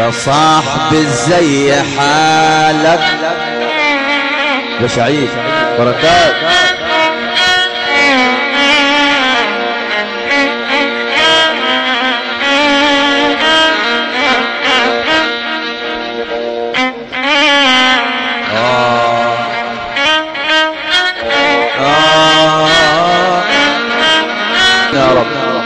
يا صاحبي زي حالك بشعيد بركات يا رب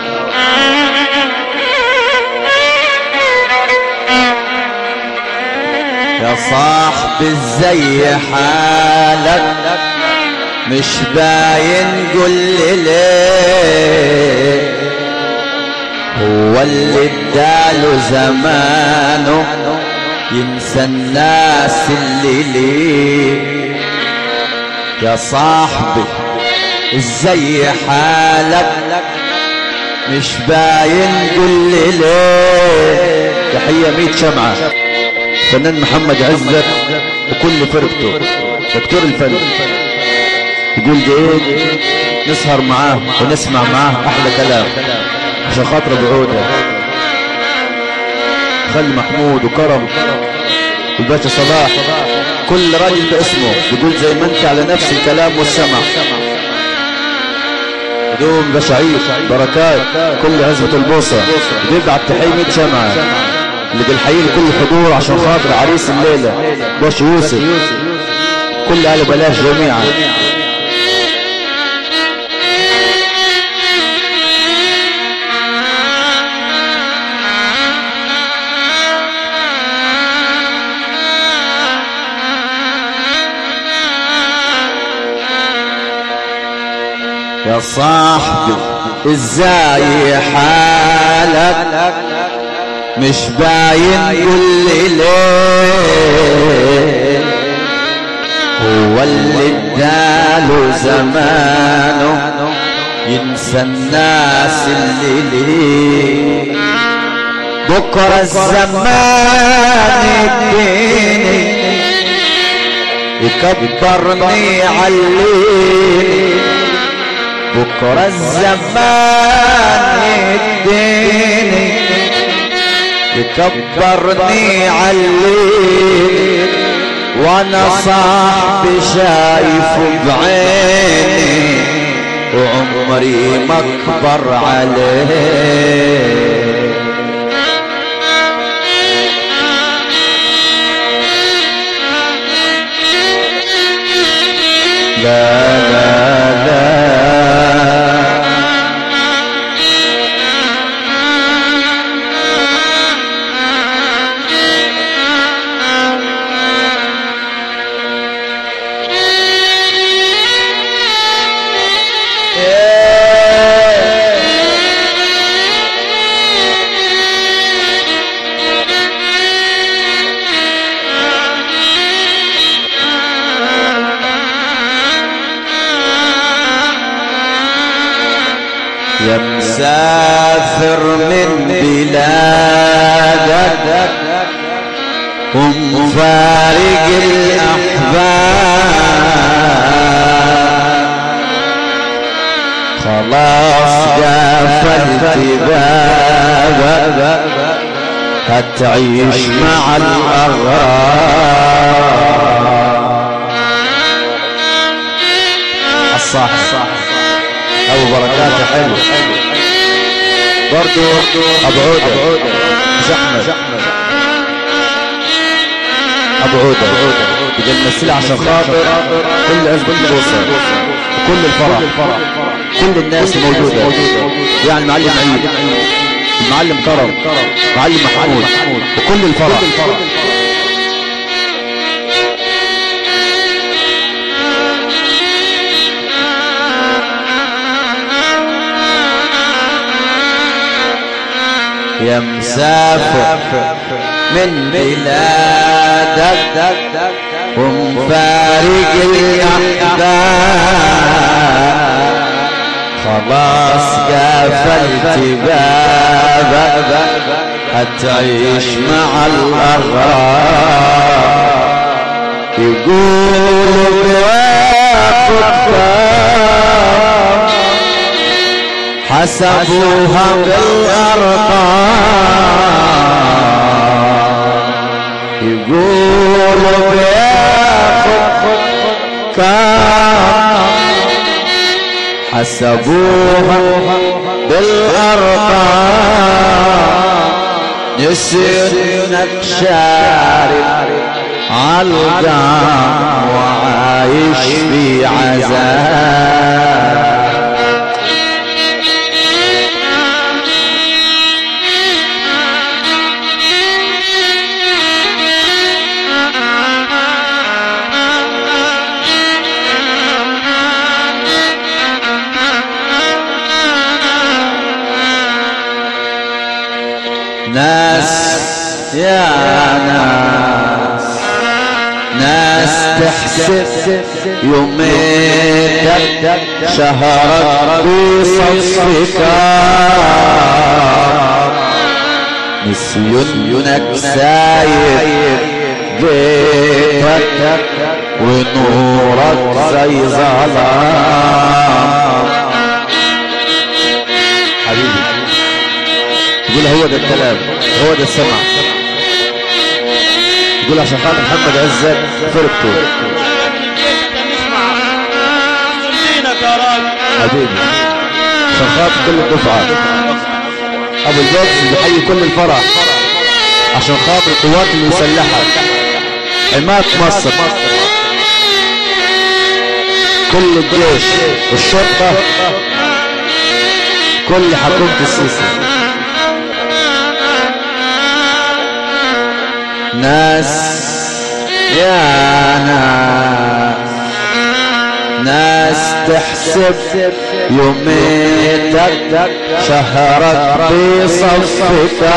يا صاحبي زي حالك مش باين قول لي ليه هو اللي اداله زمانه ينسى الناس اللي ليه يا صاحبي ازاي حالك مش باين قول لي ليه تحية ميت شمعة فنان محمد عزت وكل فرقته دكتور الفن يقول دي ايه نسهر معاه ونسمع معاه احلى كلام عشان خاطر بعوده خلي محمود وكرم والباشا صلاح كل راجل باسمه يقول زي ما انت على نفس الكلام والسمع دوم بشعير بركات كل عزبة البوصة بيبعت تحية 100 شمعة اللي بالحي كل حضور عشان خاطر عريس الليلة باش يوسف كل اهل بلاش جميعا يا صاحبي ازاي حالك مش باين قول لي ليه هو اللي اداله زمانه ينسى الناس اللي ليه بكرة الزمان يديني يكبرني عليه بكرة الزمان يديني يكبرني عليه وانا صاحبي شايفه بعيني وعمري ما اكبر عليه لا لا لا يا مسافر من بلادك ومفارق الأحباب خلاص قفلت بابك هتعيش مع الأغراب الصح ابو بركات حلو برضو ابو عودة مش احمد ابو عودة بدي نمثلها عشان خاطر كل عزبة البوصة كل الفرح كل الناس الموجودة يعني المعلم عيد المعلم كرم معلم محمود وكل الفرح يا مسافر من بلادك ومفارق الأحباب خلاص قفلت بابك هتعيش مع الأغراب يقولوا بواقف حسبوها بالأرقام يقولوا بياخد كام حسبوها بالأرقام نسينك شارب عالقام وعايش في عذاب ناس يا ناس ناس تحسب يوميتك شهرك بصفك نسيونك سايب بيتك ونورك زي ظلام حبيبي يقول هو ده الكلام هو ده السمع يقول عشان خاطر محمد عزت فرقته دينك يا راجل حبيبي عشان خاطر كل الدفعة ابو الجوكس بيحيي كل الفرح عشان خاطر القوات المسلحة حماة مصر كل الجيش والشرطة كل حكومة السيسي ناس يا ناس ناس تحسب يوميتك شهرك بصفك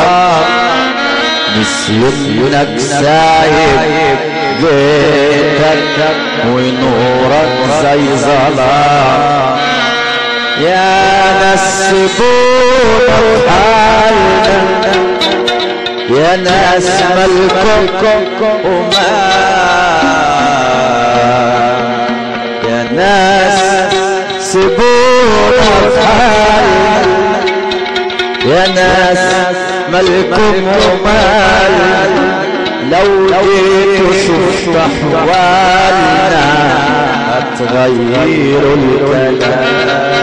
نسيونك سايب بيتك ونورك زي ظلام يا ناس سيبونا حالنا يا ناس ملكم وما يا ناس سيبونا بحالنا يا ناس ملكم ومال لو جيتوا شفت احوالنا هتغيروا الكلام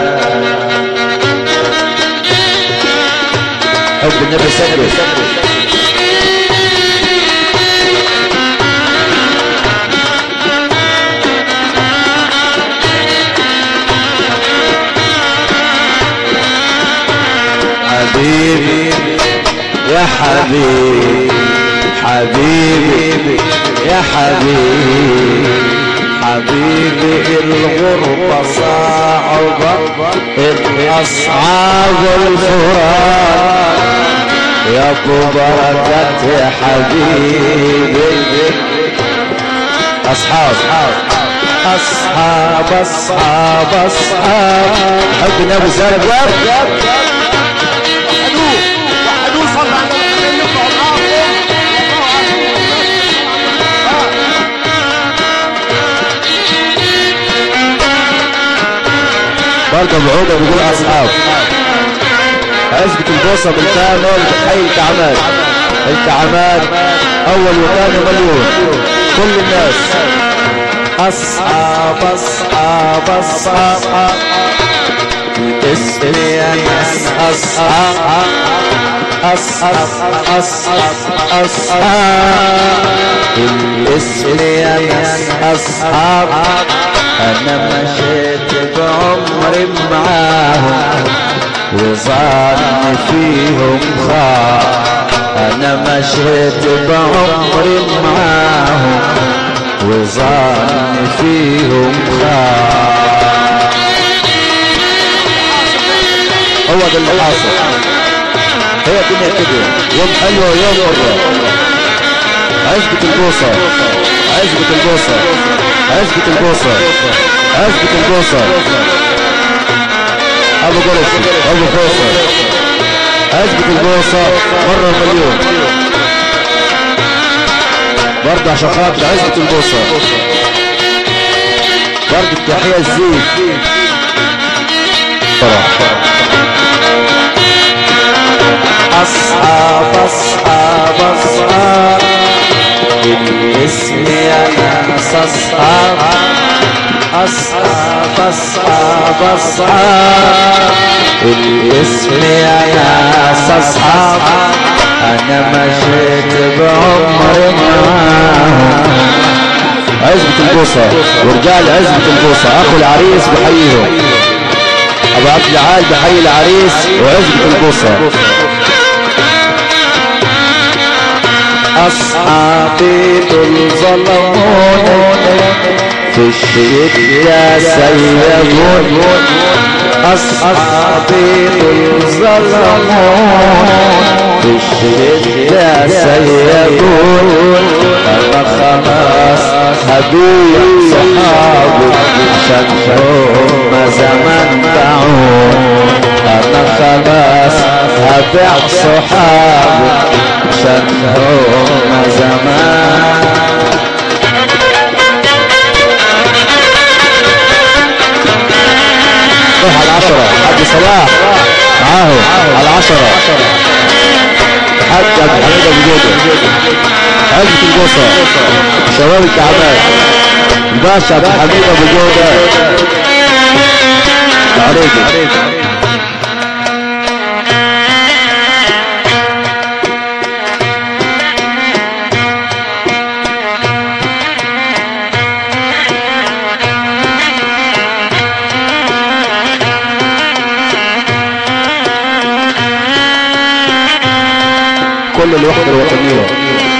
حب النبي سجل حبيبي يا حبيبي حبيبي يا حبيبي حبيبي الغربة صعبة أصعاب الفراق يا ابو بركات يا حبيبي اصحاب اصحاب اصحاب اصحاب حبنا ابو سالم وحدوه وحدوه صلى على النبي يرفع معاكم برضه بعودة بيقول اصحاب عزبة البوصة بالكامل حي الكعمات الكعمات اول وثاني مليون كل الناس اصحاب اصحاب اصحاب اسمي يا ناس اصحاب اصحاب اصحاب اصحاب الاسم يا ناس اصحاب انا مشيت بعمري معاهم وظن فيهم خاف انا مشيت بعمري معاهم وظن فيهم خاف هو ده اللي حاصل هي الدنيا كده يوم حلو ويوم مره عزبة البوصة عزبة البوصة عزبة البوصة عزبة البوصة ابو قرش ابو فيصل عزبة البوصة مرة مليون برضه عشان خاطر عزبة البوصة برضه التحية الزيت أصحاب أصحاب أصحاب اصحاب اصحاب الاسم يا ناس اصحاب انا مشيت بعمري معاهم عزبة البوصة ورجال عزبة البوصة اخو العريس بحييهم ابو عبد العال بحيي العريس وعزبة البوصة اصحابي دول ظلموني في الشدة سيبون اصحابي دول ظلموني في الشدة سيبون انا خلاص هبيع صحابي عشان هم زمان باعون انا خلاص هبيع صحابي عشان هم زمان روح على العشرة حاج صلاح معاهم على العشرة حاج عبد الحميد ابو جوده عزبة البوصة شباب الكعبات الباشا عبد الحميد ابو جوده تعريضي كل الوحدة الوطنية